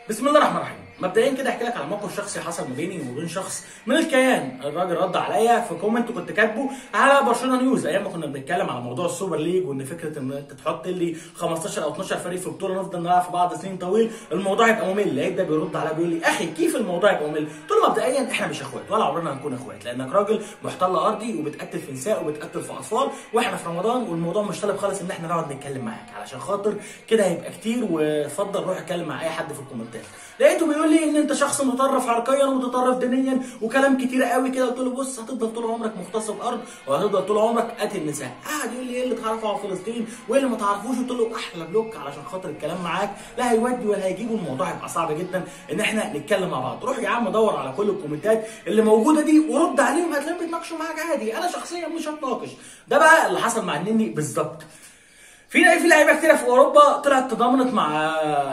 بسم الله الرحمن الرحيم مبدئيا كده احكي لك على موقف شخصي حصل ما بيني وما بين شخص من الكيان الراجل رد عليا في كومنت كنت كاتبه على برشلونه نيوز ايام ما كنا بنتكلم على موضوع السوبر ليج وان فكره ان انت تحط لي 15 او 12 فريق في بطوله نفضل نلعب في بعض سنين طويل الموضوع يبقى ممل لقيت ده بيرد عليا بيقول لي اخي كيف الموضوع يبقى ممل قلت له مبدئيا احنا مش اخوات ولا عمرنا هنكون اخوات لانك راجل محتل ارضي وبتقتل في نساء وبتقتل في اطفال واحنا في رمضان والموضوع مش طالب خالص ان احنا نقعد نتكلم معاك علشان خاطر كده هيبقى كتير واتفضل روح اتكلم مع اي حد في الكومنتات لقيته بيقول لي ان انت شخص متطرف عرقيا ومتطرف دينيا وكلام كتير قوي كده قلت له بص هتفضل طول عمرك مغتصب ارض وهتفضل طول عمرك قاتل نساء قعد يقول لي ايه اللي تعرفه عن فلسطين وايه اللي ما تعرفوش قلت له احلى بلوك علشان خاطر الكلام معاك لا هيودي ولا هيجيب الموضوع هيبقى صعب جدا ان احنا نتكلم مع بعض روح يا عم دور على كل الكومنتات اللي موجوده دي ورد عليهم هتلاقيهم بيتناقشوا معاك عادي انا شخصيا مش هتناقش ده بقى اللي حصل مع النني بالظبط في في لعيبه كتيره في اوروبا طلعت تضامنت مع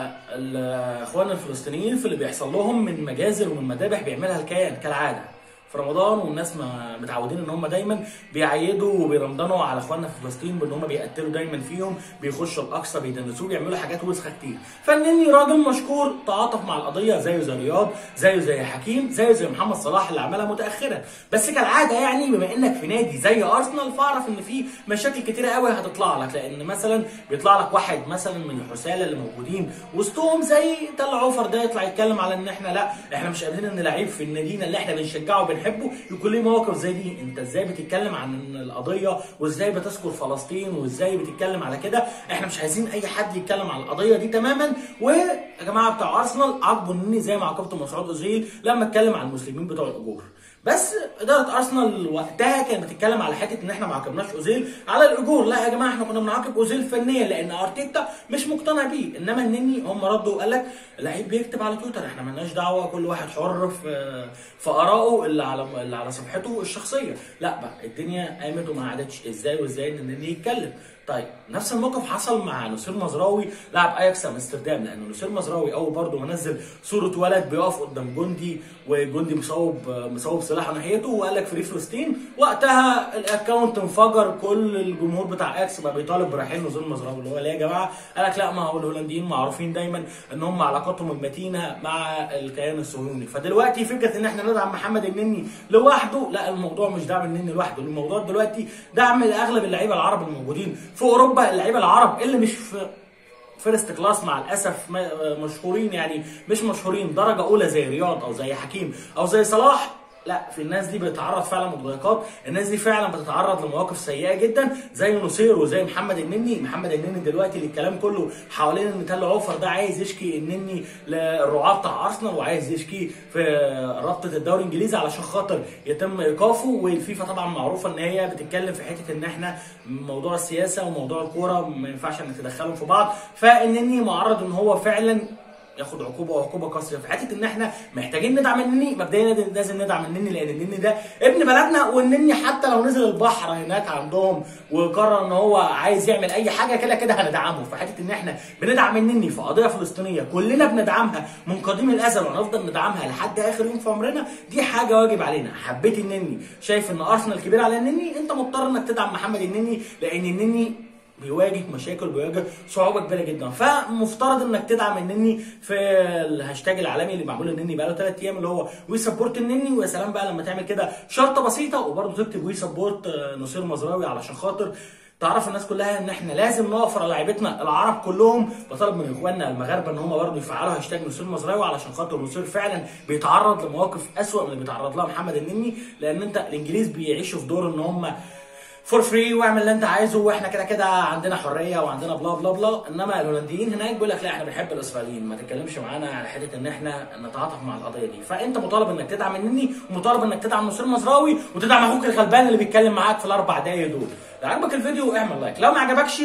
الاخوان الفلسطينيين في اللي بيحصل لهم من مجازر ومن مذابح بيعملها الكيان كالعاده في رمضان والناس ما متعودين ان هم دايما بيعيدوا وبيرمضنوا على اخواننا في فلسطين بان هم بيقتلوا دايما فيهم بيخشوا الاقصى بيدنسوه بيعملوا حاجات وسخه كتير فالنني راجل مشكور تعاطف مع القضيه زيه زي رياض زيه زي حكيم زيه زي محمد صلاح اللي عملها متاخرا بس كالعاده يعني بما انك في نادي زي ارسنال فاعرف ان في مشاكل كتيره قوي هتطلع لك لان مثلا بيطلع لك واحد مثلا من الحساله اللي موجودين وسطهم زي تل عوفر ده يطلع يتكلم على ان احنا لا احنا مش قادرين ان لعيب في النادينا اللي احنا بنشجعه وبنحبه يكون ليه مواقف زي دي انت ازاي بتتكلم عن القضيه وازاي بتذكر فلسطين وازاي بتتكلم على كده احنا مش عايزين اي حد يتكلم على القضيه دي تماما ويا جماعه بتوع ارسنال عاقبوا اني زي ما عاقبت مسعود اوزيل لما اتكلم عن المسلمين بتوع الاجور بس اداره ارسنال وقتها كانت بتتكلم على حته ان احنا ما عاقبناش اوزيل على الاجور لا يا جماعه احنا كنا بنعاقب اوزيل فنيا لان ارتيتا مش مقتنع بيه انما النني هم ردوا وقال لك اللعيب بيكتب على تويتر احنا مالناش دعوه كل واحد حر في في ارائه اللي على اللي على صفحته الشخصيه لا بقى الدنيا قامت وما قعدتش ازاي وازاي ان النني يتكلم طيب نفس الموقف حصل مع نصير مزراوي لاعب اياكس امستردام لان نصير مزراوي اول برضه ما نزل صوره ولد بيقف قدام جندي وجندي مصوب مصوب سلاح ناحيته وقال لك فري فلسطين وقتها الاكونت انفجر كل الجمهور بتاع اياكس بقى بيطالب برحيل نصير مزراوي اللي هو ليه يا جماعه؟ قال لك لا ما هو الهولنديين معروفين دايما ان هم علاقاتهم المتينه مع الكيان الصهيوني فدلوقتي فكره ان احنا ندعم محمد النني لوحده لا الموضوع مش دعم النني لوحده الموضوع دلوقتي دعم لاغلب اللعيبه العرب الموجودين في اوروبا اللعيبه العرب اللي مش في فيرست كلاس مع الاسف مشهورين يعني مش مشهورين درجه اولى زي رياض او زي حكيم او زي صلاح لا في الناس دي بتتعرض فعلا مضايقات الناس دي فعلا بتتعرض لمواقف سيئه جدا زي نصير وزي محمد النني محمد النني دلوقتي الكلام كله حوالين ان تل عوفر ده عايز يشكي النني للرعاه بتاع ارسنال وعايز يشكي في رابطه الدوري الانجليزي علشان خاطر يتم ايقافه والفيفا طبعا معروفه ان هي بتتكلم في حته ان احنا موضوع السياسه وموضوع الكوره ما ينفعش ان تدخلهم في بعض فالنني معرض ان هو فعلا ياخد عقوبه وعقوبه قاسيه في حته ان احنا محتاجين ندعم النني مبدئيا لازم ندعم النني لان النني ده ابن بلدنا والنني حتى لو نزل البحر هناك عندهم وقرر ان هو عايز يعمل اي حاجه كده كده هندعمه في حته ان احنا بندعم النني في قضيه فلسطينيه كلنا بندعمها من قديم الازل وهنفضل ندعمها لحد اخر يوم في عمرنا دي حاجه واجب علينا حبيت النني شايف ان ارسنال كبير على النني انت مضطر انك تدعم محمد النني لان النني بيواجه مشاكل بيواجه صعوبه كبيره جدا فمفترض انك تدعم النني في الهاشتاج العالمي اللي معمول النني بقاله ثلاث ايام اللي هو وي سبورت النني ويا سلام بقى لما تعمل كده شرطه بسيطه وبرده تكتب وي سبورت نصير مزراوي علشان خاطر تعرف الناس كلها ان احنا لازم نقف على لعيبتنا العرب كلهم بطلب من اخواننا المغاربه ان هم برضه يفعلوا هاشتاج نصير مزراوي علشان خاطر نصير فعلا بيتعرض لمواقف اسوء من اللي بيتعرض لها محمد النني لان انت الانجليز بيعيشوا في دور ان هم فور فري واعمل اللي انت عايزه واحنا كده كده عندنا حريه وعندنا بلا بلا بلا انما الهولنديين هناك بيقول لك لا احنا بنحب الاسرائيليين ما تتكلمش معانا على حته ان احنا نتعاطف مع القضيه دي فانت مطالب انك تدعم النني ومطالب انك تدعم نصير مزراوي وتدعم اخوك الغلبان اللي بيتكلم معاك في الاربع دقايق دول لو عجبك الفيديو اعمل لايك لو ما عجبكش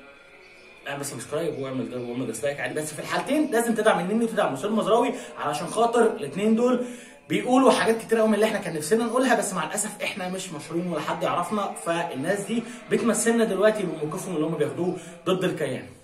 اعمل سبسكرايب واعمل ده واعمل ديسلايك عادي بس في الحالتين لازم تدعم النني وتدعم نصير مزراوي علشان خاطر الاثنين دول بيقولوا حاجات كتير قوي من اللي احنا كان نفسنا نقولها بس مع الاسف احنا مش مشهورين ولا حد يعرفنا فالناس دي بتمثلنا دلوقتي بموقفهم اللي هم بياخدوه ضد الكيان